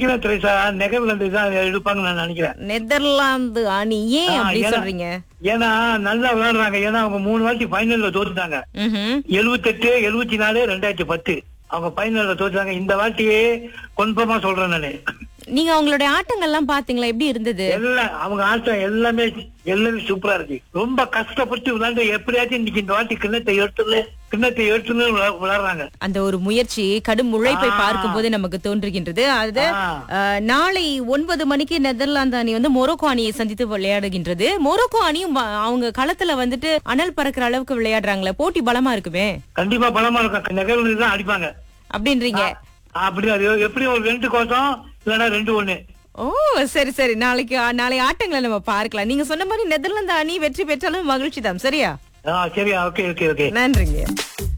கீழே திரைசா நெதர்லாந்து தான் எடுப்பாங்கன்னு நான் நினைக்கிறேன் நெதர்லாந்து அணி ஏன் ஆ, அப்படி ஏன்னா- சொல்றீங்க ஏன்னா நல்லா விளையாடுறாங்க ஏன்னா அவங்க மூணு வாட்டி ஃபைனல்ல தோத்துட்டாங்க ம்ஹும். எழுபத்தெட்டு எழுபத்தி நாலு ரெண்டாயிரத்தி பத்து அவங்க ஃபைனல்ல தோத்துட்டாங்க இந்த வாட்டியே கன்ஃபார்மா சொல்றேன் நானு நீங்க அவங்களுடைய ஆட்டங்கள்லாம் பாத்தீங்களா எப்படி இருந்தது எல்லாம் அவங்க ஆட்டம் எல்லாமே எல்லாமே சூப்பரா இருக்கு ரொம்ப கஷ்டப்பட்டு விளையாண்டு எப்படியாச்சும் இன்னைக்கு இந்த வாட்டி கிண்ணத்தை எடுத்துன்னு கிண்ணத்தை எடுத்துன்னு விளா- விளையாடுறாங்க அந்த ஒரு முயற்சி கடும் உழைப்பை ஆ. பார்க்கும்போது நமக்கு தோன்றுகின்றது அது ஆ. அஹ், நாளை ஒன்பது மணிக்கு நெதர்லாந்து அணி வந்து மொரோக்கோ அணியை சந்தித்து விளையாடுகின்றது மொரோக்கோ அணியும் வ- அவங்க களத்துல வந்துட்டு அனல் பறக்கிற அளவுக்கு விளையாடுறாங்களே போட்டி பலமா இருக்குமே கண்டிப்பா பலமா இருக்கும் நெகழ்வு தான் அடிப்பாங்க அப்படின்றீங்க அப்படி அது எப்படி ஒரு ரெண்டு கோசம் இல்லைன்னா ரெண்டு ஒண்ணு ஓ சரி சரி நாளைக்கு நாளை ஆட்டங்களை நம்ம பார்க்கலாம் நீங்க சொன்ன மாதிரி நெதர்லாந்து அணி வெற்றி பெற்றாலும் மகிழ்ச்சி தான் சரியா ஆ சரியா ஓகே ஓகே ஓகே நன்றிங்க